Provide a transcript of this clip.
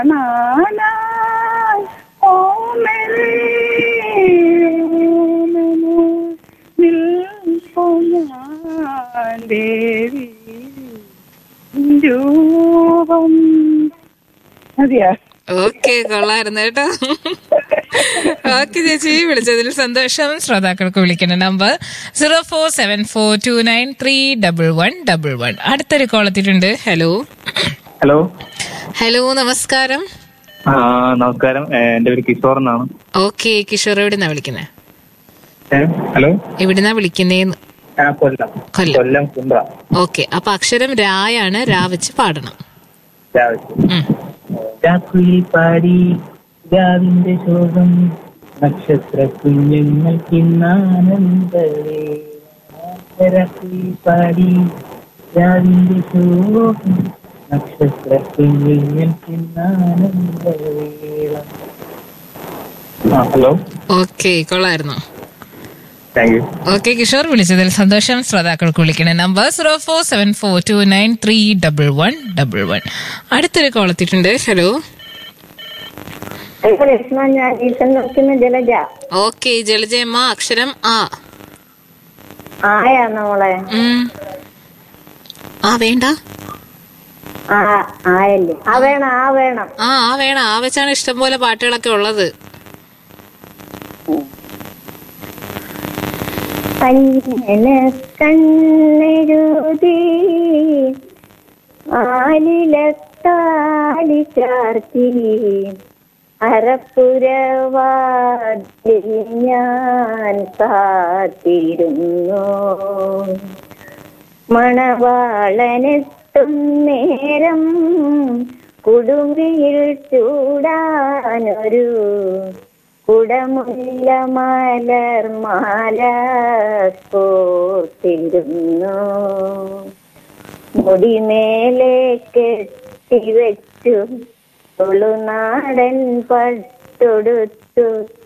കാണാനായി ഓമലേ ഓമലേ നിൽപ്പു ഞാൻ ദേവി രൂപം മതിയാ ഓക്കെ കൊള്ളായിരുന്നു കേട്ടോ ഓക്കെ ചേച്ചി വിളിച്ചതിൽ സന്തോഷം ശ്രോതാക്കൾക്ക് വിളിക്കുന്ന number zero four seven four two nine three double one double one അടുത്തൊരു കോൾ എത്തിയിട്ടുണ്ട് ഹലോ ഹലോ ഹലോ നമസ്കാരം ആ നമസ്കാരം ഏ, എന്റെ പേര് കിഷോർ എന്നാണ് ഓക്കെ കിഷോർ എവിടുന്നാ വിളിക്കുന്നത് ഏ, ഹലോ എവിടുന്നാ വിളിക്കുന്നേന്ന് ആ, കൊല്ലം കൊല്ലം. കൊല്ലം കുമ്പ്ര ഓക്കെ അപ്പൊ അക്ഷരം രായാണ് രാ വെച്ച് പാടണം രാവിലെ ഉം. രാത്രിയിൽ പാടി രാവിന്റെ ശോകം നക്ഷത്ര കുഞ്ഞുങ്ങൾക്കിന്നാനന്ദവേ രാത്രിയിൽ പാടി രാവിന്റെ ശോകം നക്ഷത്ര കുഞ്ഞുങ്ങൾക്കിന്നാനന്ദവേള ആ ഹലോ ഓക്കെ കൊള്ളായിരുന്നു താങ്ക് യു ഓക്കെ കിഷോർ വിളിച്ചതിൽ സന്തോഷം ശ്രോതാക്കൾക്ക് വിളിക്കണേ number zero four seven four two nine three double one double one അടുത്തൊരു കോൾ എത്തിയിട്ടുണ്ട് ഹലോ കൃഷ്ണ ഞാൻ ഈശ്വരൻ നോക്കുന്ന ജലജ ഓക്കെ ജലജയമ്മ അക്ഷരം ആ ആയാ നമ്മളെ ഉം. ആ വേണ്ട ആ ആയല്ലേ ആ വേണം ആ വേണം ആ ആ വേണം ആ വെച്ചാണ് ഇഷ്ടംപോലെ പാട്ടുകളൊക്കെ ഉള്ളത് കണ്ണന കണ്ണെഴുതി ആലിലത്താലി ചാർത്തി അരപ്പുരവാതിൽ ഞാൻ കാത്തിരുന്നു മണവാളനെത്തും നേരം കുടുംബിയിൽ ചൂടാനൊരു കുടമുല്ല മലർ മാല കോർത്തിരുന്നു മുടിമേലെ കെട്ടിവെച്ചു തുളുനാടൻ പട്ടൊടുത്തു